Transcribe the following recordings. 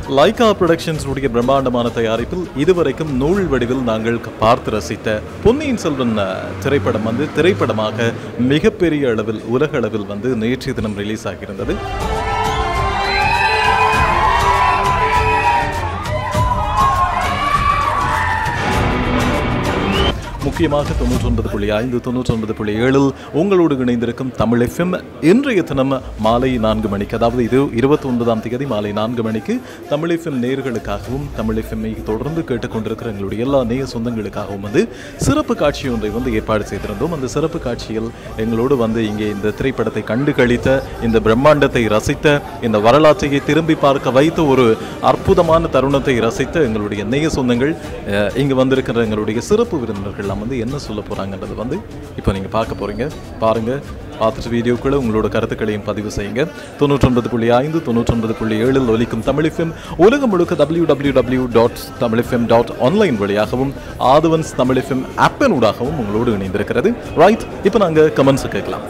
Lyca புரொடக்ஷன்ஸுடைய பிரம்மாண்டமான தயாரிப்பில் இதுவரைக்கும் நூல் வடிவில் நாங்கள் பார்த்து ரசித்த பொன்னியின் செல்வன் அஹ், திரைப்படம் வந்து திரைப்படமாக மிகப்பெரிய அளவில் உலக அளவில் வந்து நேற்றைய தினம் ரிலீஸ் ஆகியிருந்தது முக்கியமாக தொண்ணூற்றொன்பது புள்ளி ஐந்து தொண்ணூற்றொன்பது புள்ளி ஏழில் உங்களோடு இணைந்திருக்கும் தமிழ் எஃப்எம் இன்றைய தினம் மாலை நான்கு மணிக்கு அதாவது இது இருபத்தி ஒன்பதாம் தேதி மாலை நான்கு மணிக்கு தமிழ் எஃப்எம் நேயர்களுக்காகவும் தமிழ் எஃப்எம்ஐ தொடர்ந்து கேட்டுக்கொண்டிருக்கிற எங்களுடைய எல்லா நேய சொந்தங்களுக்காகவும் வந்து சிறப்பு காட்சி ஒன்றை வந்து ஏற்பாடு செய்திருந்தோம் அந்த சிறப்பு காட்சியில் எங்களோடு வந்து இங்கே இந்த திரைப்படத்தை கண்டு கழித்த இந்த பிரம்மாண்டத்தை ரசித்த இந்த வரலாற்றையை திரும்பி பார்க்க வைத்த ஒரு அற்புதமான தருணத்தை ரசித்த எங்களுடைய நேய சொந்தங்கள் அஹ், இங்கு வந்திருக்கிற எங்களுடைய சிறப்பு விருந்தினர்கள்லாம் வந்து என்ன சொல்ல போறாங்கன்றது வந்து இப்போ நீங்க பார்க்க போறீங்க பாருங்க பார்த்துட்டு வீடியோக்குள்ள உங்களோட கருத்துக்களையும் பதிவு செய்யுங்க தொண்ணூற்றொன்பது புள்ளி ஐந்து தொண்ணூற்றொன்பது புள்ளி ஏழில் ஒலிக்கும் தமிழிஃபெம் உலகம் முழுக்க W W W dot Tamil FM dot online வழியாகவும் ஆதவன்ஸ் தமிழிஃபெம் ஆப்பின் ஊடாகவும் உங்களோடு இணைந்திருக்கிறது ரைட் இப்போ நாங்கள் கமெண்ட்ஸ் கேட்கலாம்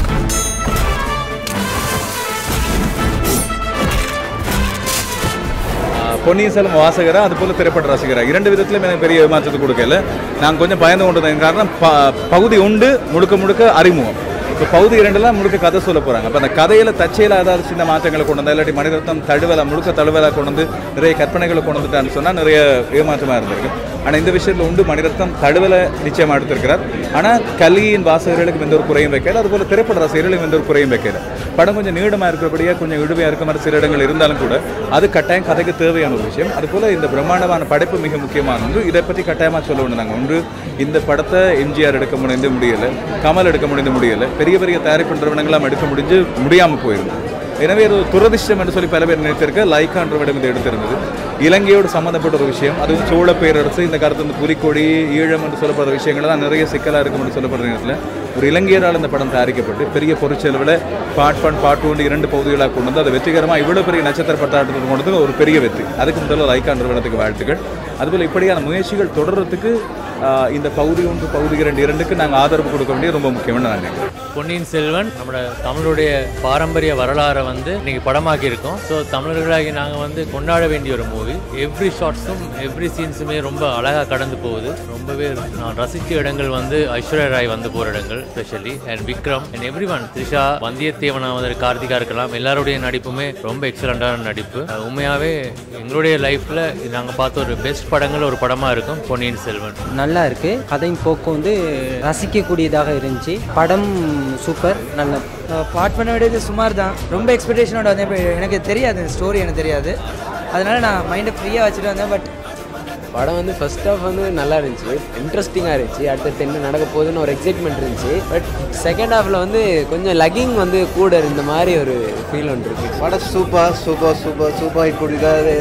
பொன்னியின் செல்வன் வாசகரா அது போல திரைப்பட ரசிகரா இரண்டு விதத்திலும் எனக்கு பெரிய ஏமாற்றத்தை கொடுக்கல நான் கொஞ்சம் பயந்து கொண்டதன் காரணம் ப- பகுதி உண்டு முழுக்க முழுக்க அறிமுகம் இப்போ பகுதி இரண்டுலாம் முழுக்க கதை சொல்ல போறாங்க அப்போ அந்த கதையில தச்சையில் ஏதாவது சின்ன மாற்றங்களை கொண்டு வந்தா இல்லாட்டி மணிரத்னம் தழுவலா முழுக்க தழுவலா கொண்டு வந்து நிறைய கற்பனைகளை கொண்டு வந்துட்டான்னு சொன்னா நிறைய ஏமாற்றமா இருந்திருக்கு ஆனா இந்த விஷயத்துல உண்டு மணிரத்னம் தழுவலை நிச்சயமா எடுத்திருக்கிறார் ஆனா கல்கியின் வாசகர்களுக்கு எந்த ஒரு குறையும் வைக்கல அதுபோல திரைப்பட ரசிகர்களுக்கு எந்த ஒரு குறையும் வைக்கல படம் கொஞ்சம் நீளமா இருக்கிறபடியா கொஞ்சம் இழுவையா இருக்க மாதிரி சில இடங்கள் இருந்தாலும் கூட அது கட்டாயம் கதைக்கு தேவையான ஒரு விஷயம் அதுபோல இந்த பிரம்மாண்டமான படைப்பு மிக முக்கியமான ஒன்று இதை பற்றி கட்டாயமா சொல்ல ஒன்று நாங்கள் ஒன்று இந்த படத்தை எம்ஜிஆர் எடுக்க முடிந்து முடியல கமல் எடுக்க முடிந்து முடியல பெரிய பெரிய தயாரிப்பு நிறுவனங்களாம் எடுக்க முடிஞ்சு முடியாம போயிருந்தது எனவே இது ஒரு துரதிர்ஷ்டம் என்று சொல்லி பல பேர் நினைத்திருக்க லைக்கான்றவிடம் இது எடுத்திருந்தது இலங்கையோடு சம்மந்தப்பட்ட ஒரு விஷயம் அதுவும் சோழ பேரரசு இந்த கருத்து இந்த புலிக்கொடி ஈழம் என்று சொல்லப்படுற விஷயங்கள் தான் நிறைய சிக்கலாக இருக்கும் என்று சொல்லப்படுற நேரத்தில் ஒரு இலங்கையரால் இந்த படம் தயாரிக்கப்பட்டு பெரிய பொருட்செலவில் பார்ட் ஒன் பார்ட் ஒன்று இரண்டு பகுதிகளாக கொண்டு வந்து அதை வெற்றிகரமாக இவ்வளோ பெரிய நட்சத்திர பட்டாட்டத்தில் கொண்டு வந்து ஒரு பெரிய வெற்றி அதுக்கு முதல்ல லைக்கா நிறுவனத்துக்கு வாழ்த்துக்கள் அதுபோல் இப்படியான முயற்சிகள் தொடர்றதுக்கு ஆஹ், இந்த பகுதி ஒன்று பகுதி இரண்டு இரண்டுக்கு நாங்கள் ஆதரவு கொடுக்க வேண்டியது ரொம்ப முக்கியம்னு நான் நினைக்கிறேன் பொன்னியின் செல்வன் நம்மளோட தமிழுடைய பாரம்பரிய வரலாறை வந்து இன்னைக்கு படமாக்கி இருக்கோம் ஸோ தமிழர்களாகி நாங்கள் வந்து கொண்டாட வேண்டிய ஒரு மூவி எவ்ரி ஷார்ட்ஸும் எவ்ரி சீன்ஸுமே ரொம்ப அழகாக கடந்து போகுது ரொம்பவே நான் ரசித்த இடங்கள் வந்து ஐஸ்வர்யா ராய் வந்து போகிற இடங்கள் specially and Vikram and every one Trisha வந்தியத்தேவனா வந்து கார்த்திகா இருக்கலாம் எல்லாருடைய நடிப்புமே ரொம்ப எக்ஸலண்டான நடிப்பு அஹ் உண்மையாகவே எங்களுடைய லைஃப்பில் நாங்கள் பார்த்த ஒரு பெஸ்ட் படங்கள் ஒரு படமாக இருக்கும் பொன்னியின் செல்வன் நல்லா இருக்கு கதையும் போக்கும் வந்து ரசிக்கக்கூடியதாக இருந்துச்சு படம் சூப்பர் நல்ல பார்ட் பண்ண விட இது சுமார் தான் ரொம்ப எக்ஸ்பெக்டேஷனோட வந்தேன் இப்ப எனக்கு தெரியாது ஸ்டோரி எனக்கு தெரியாது அதனால நான் மைண்டை ஃப்ரீயாக வச்சுட்டு வந்தேன் பட் படம் வந்து ஃபர்ஸ்ட் ஹாஃப் வந்து நல்லா இருந்துச்சு இன்ட்ரெஸ்டிங்காக இருந்துச்சு அடுத்தடுத்து என்ன நடக்க போகுதுன்னு ஒரு எக்ஸைட்மெண்ட் இருந்துச்சு பட் செகண்ட் ஹாஃபில் வந்து கொஞ்சம் லக்கிங் வந்து கூட இருந்த மாதிரி ஒரு ஃபீல் ஒன்று இருக்கு படம் super super super super hit கொடுக்காரு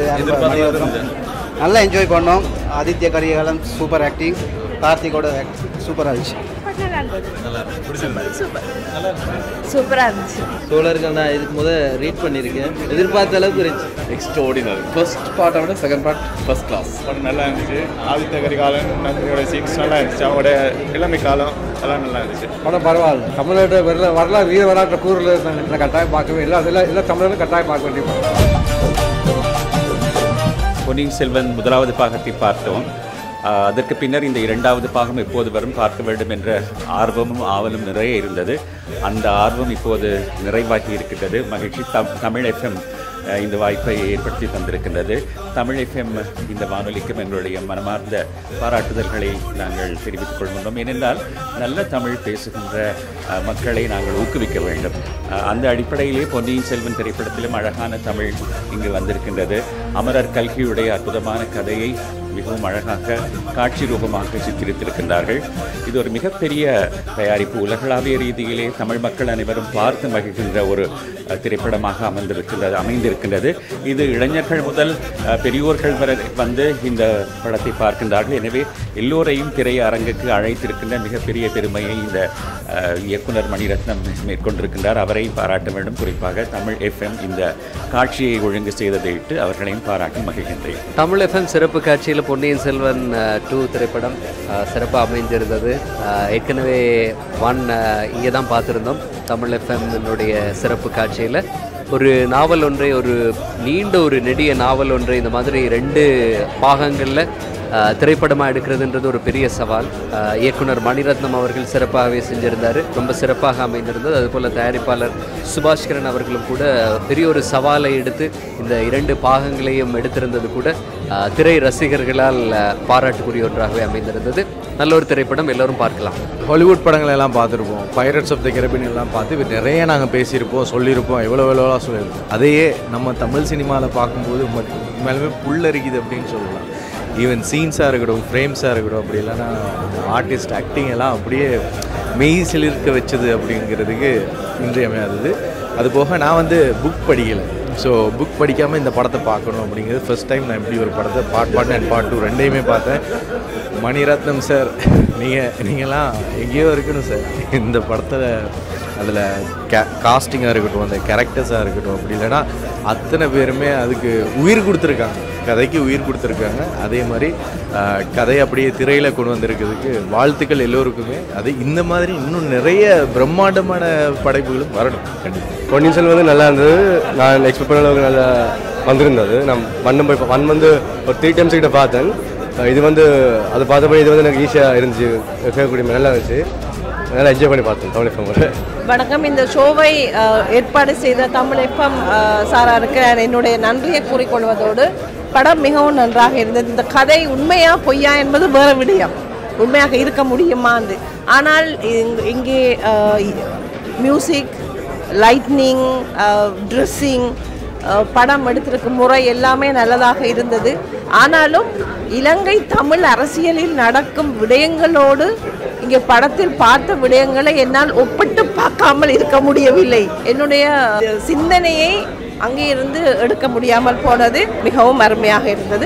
நல்லா என்ஜாய் பண்ணோம் ஆதித்ய கரிகாலன் சூப்பர் ஆக்டிங் கார்த்திகோட சூப்பராக இருந்துச்சு சூப்பராக இருந்துச்சு சோழர்கள் நான் இதுக்கு முத ரீட் பண்ணியிருக்கேன் எதிர்பார்த்த அளவுக்கு இருந்துச்சு எக்ஸ்ட்ராடினரி ஃபர்ஸ்ட் பார்ட்டை விட செகண்ட் பார்ட் ஃபர்ஸ்ட் கிளாஸ் படம் நல்லா இருந்துச்சு ஆதித்த கரிகாலன் நந்தினியோட சீன்ஸ் நல்லா இருந்துச்சு அவங்களோட இளமை காலம் எல்லாம் நல்லா இருந்துச்சு படம் பரவாயில்ல தமிழோட வரல வரலாறு வீர வரலாற்று கூறுல நான் கட்டாயம் பார்க்கவே இல்லை அதெல்லாம் எல்லா தமிழர்களும் கட்டாயம் பார்க்க வேண்டிய படம் பொன்னியின் செல்வன் முதலாவது பாகத்தை பார்த்தோம் ஆஹ் அதற்கு பின்னர் இந்த இரண்டாவது பாகம் எப்போது வரும் பார்க்க வேண்டும் என்ற ஆர்வமும் ஆவலும் நிறைய இருந்தது அந்த ஆர்வம் இப்போது நிறைவாகி இருக்கின்றது மகிழ்ச்சி தம் தமிழ் எஃப்எம் இந்த வாய்ப்பை ஏற்படுத்தி தந்திருக்கின்றது தமிழ் எஃப்எம் இந்த வானொலிக்கும் எங்களுடைய மனமார்ந்த பாராட்டுதல்களை நாங்கள் தெரிவித்துக் கொள்கின்றோம் ஏனென்றால் நல்ல தமிழ் பேசுகின்ற ஆஹ், மக்களை நாங்கள் ஊக்குவிக்க வேண்டும் ஆஹ், அந்த அடிப்படையிலே பொன்னியின் செல்வன் திரைப்படத்திலும் அழகான தமிழ் இங்கு வந்திருக்கின்றது அமரர் கல்கியுடைய அற்புதமான கதையை மிகவும் அழகாக காட்சி ரூபமாக சித்தரித்திருக்கின்றார்கள் இது ஒரு மிகப்பெரிய தயாரிப்பு உலகளாவிய ரீதியிலே தமிழ் மக்கள் அனைவரும் பார்த்து மகிழ்கின்ற ஒரு அஹ், திரைப்படமாக அமர்ந்திருக்கின்றது அமைந்திருக்கின்றது இது இளைஞர்கள் முதல் அஹ், பெரியோர்கள் வரை வந்து இந்த படத்தை பார்க்கின்றார்கள் எனவே எல்லோரையும் திரையரங்குக்கு அழைத்திருக்கின்ற மிகப்பெரிய பெருமையை இந்த அஹ், இயக்குனர் மணிரத்னம் மேற்கொண்டிருக்கின்றார் அவரை பாராட்ட வேண்டும் குறிப்பாக தமிழ் எஃப்எம் இந்த காட்சியை ஒழுங்கு செய்ததையிட்டு அவர்களையும் பாராட்டி மகிழ்கின்றேன் தமிழ் எஃப்எம் சிறப்பு காட்சியில் பொன்னியின் செல்வன் டூ திரைப்படம் சிறப்பாக அமைந்திருந்தது அஹ், ஏற்கனவே ஒன் இங்கே தான் பார்த்துருந்தோம் தமிழ் எஃப்எம்னுடைய சிறப்பு காட்சியில் ஒரு நாவல் ஒன்றை ஒரு நீண்ட ஒரு நெடிய நாவல் ஒன்றை இந்த மாதிரி ரெண்டு பாகங்களில் திரைப்படமாக எடுக்கிறதுன்றது ஒரு பெரிய சவால் அஹ், இயக்குனர் மணிரத்னம் அவர்கள் சிறப்பாகவே செஞ்சிருந்தார் ரொம்ப சிறப்பாக அமைந்திருந்தது அதுபோல் தயாரிப்பாளர் சுபாஷ்கரன் அவர்களும் கூட பெரிய ஒரு சவாலை எடுத்து இந்த இரண்டு பாகங்களையும் எடுத்திருந்தது கூட அஹ், திரை ரசிகர்களால் அஹ், பாராட்டுக்குரிய ஒன்றாகவே அமைந்திருந்தது நல்ல ஒரு திரைப்படம் எல்லோரும் பார்க்கலாம் ஹாலிவுட் படங்கள் எல்லாம் பார்த்துருப்போம் பைரட்ஸ் ஆஃப் த கெரபின் எல்லாம் பார்த்து இது நிறைய நாங்கள் பேசியிருப்போம் சொல்லியிருப்போம் எவ்வளோ எவ்வளோ சொல்லியிருப்போம் அதையே நம்ம தமிழ் சினிமாவில் பார்க்கும்போது உண்மை- உண்மையாலுமே புல்லரிக்குது அப்படின்னு சொல்லலாம் ஈவன் சீன்ஸாக இருக்கட்டும் ஃப்ரேம்ஸாக இருக்கட்டும் அப்படி இல்லைன்னா ஆர்டிஸ்ட் ஆக்டிங் எல்லாம் அப்படியே மெய் சிலிர்க்க வச்சது அப்படிங்கிறதுக்கு இன்றியமையாதது அது போக நான் வந்து புக் படிக்கலை ஸோ புக் படிக்காமல் இந்த படத்தை பார்க்கணும் அப்படிங்கிறது ஃபர்ஸ்ட் டைம் நான் இப்படி ஒரு படத்தை part one and part two ரெண்டையுமே பார்த்தேன் மணிரத்னம் சார் நீங்கள் நீங்களாம் எங்கேயோ இருக்கணும் சார் இந்த படத்தில் அதில் கே காஸ்டிங்காக இருக்கட்டும் அந்த கேரக்டர்ஸாக இருக்கட்டும் அப்படி இல்லைன்னா அத்தனை பேருமே அதுக்கு உயிர் கொடுத்துருக்காங்க கதைக்கு உயிர் கொடுத்துருக்காங்க அதே மாதிரி ஆஹ், கதையை அப்படியே திரையில் கொண்டு வந்திருக்கிறதுக்கு வாழ்த்துக்கள் எல்லோருக்குமே அது இந்த மாதிரி இன்னும் நிறைய பிரம்மாண்டமான படைப்புகளும் வரணும் கண்டிப்பாக பொன்னியின் செல்வன் வந்து நல்லா இருந்தது நான் எக்ஸ்பெக்ட் பண்ண அளவுக்கு நல்லா வந்திருந்தது நான் ஒன் போய் ஒன் வந்து ஒரு த்ரீ டைம்ஸ் கிட்ட பார்த்தேன் அஹ் இது வந்து அது பார்த்தபடி இது வந்து எனக்கு ஈஸியாக இருந்துச்சு கேட்கக்கூடிய மாதிரி நல்லா இருந்துச்சு நல்லா என்ஜாய் பண்ணி பார்த்தேன் தமிழ் ஃபிலிமோட வணக்கம் இந்த ஷோவை அஹ், ஏற்பாடு செய்த தமிழ் எஃப்எம் சாராருக்கு நான் என்னுடைய நன்றியை கூறிக்கொள்வதோடு படம் மிகவும் நன்றாக இருந்தது இந்த கதை உண்மையா பொய்யா என்பது வேற விடயம் உண்மையாக இருக்க முடியுமான்னு ஆனால் இங்க- இங்கே மியூசிக் லைட்னிங் ட்ரெஸ்ஸிங் படம் எடுத்திருக்கும் முறை எல்லாமே நல்லதாக இருந்தது ஆனாலும் இலங்கை தமிழ் அரசியலில் நடக்கும் விடயங்களோடு இங்கே படத்தில் பார்த்த விடயங்களை என்னால் ஒப்பிட்டு பார்க்காமல் இருக்க முடியவில்லை என்னுடைய சிந்தனையை அங்கே இருந்து எடுக்க முடியாமல் போனது மிகவும் அருமையாக இருந்தது